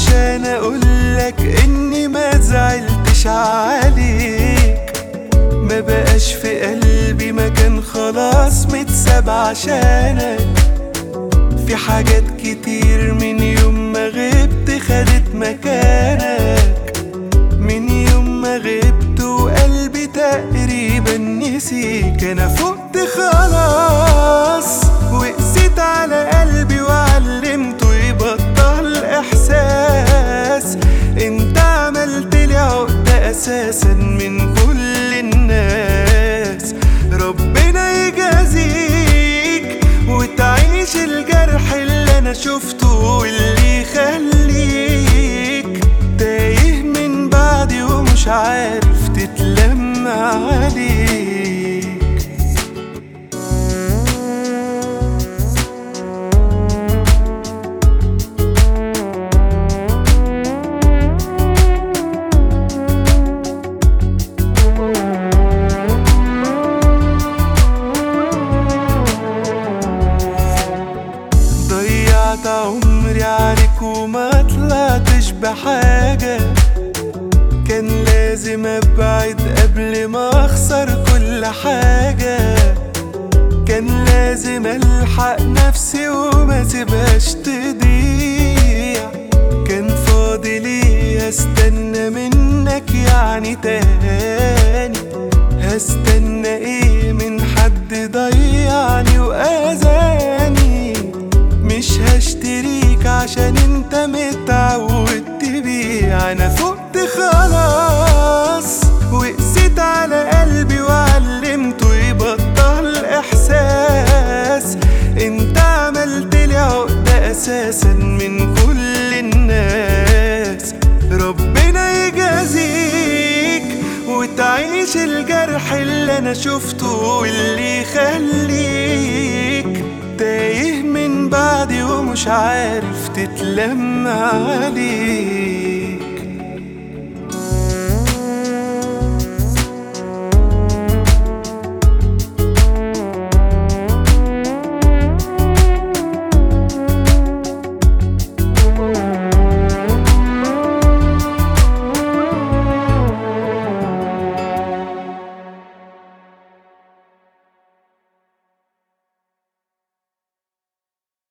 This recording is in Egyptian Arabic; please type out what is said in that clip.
عشان اقولك اني ما زعلتش عليك ما بقاش في قلبي مكان خلاص متساب عشانك في حاجات كتير من يوم ما غبت خدت مكانك من يوم ما غبت وقلبي تقريبا نسيك انا فقت خلاص وقسيت على قلبي وعلمته يبطل احساس انت عملت لي عقدة اساسا من كل الناس ربنا يجازيك وتعيش الجرح اللي انا شفته واللي يخليك تايه من بعدي ومش عارف تتلم عليك ضيعت عمري عليك وما طلعتش بحاجة كان لازم ابعد قبل ما اخسر كل حاجة كان لازم الحق نفسي وما سيبهاش تضيع كان فاضلي استنى منك يعني تاني هستنى ايه من حد ضيعني واذاني مش هشتريك عشان انت متعود تبيع انا فقت خلاص وقسيت على قلبي وعلمته يبطل احساس انت عملت لي عقدة اساسا من كل الناس ربنا يجازيك وتعيش الجرح اللي انا شفته واللي يخليك تايه من بعدي ومش عارف تتلم عليك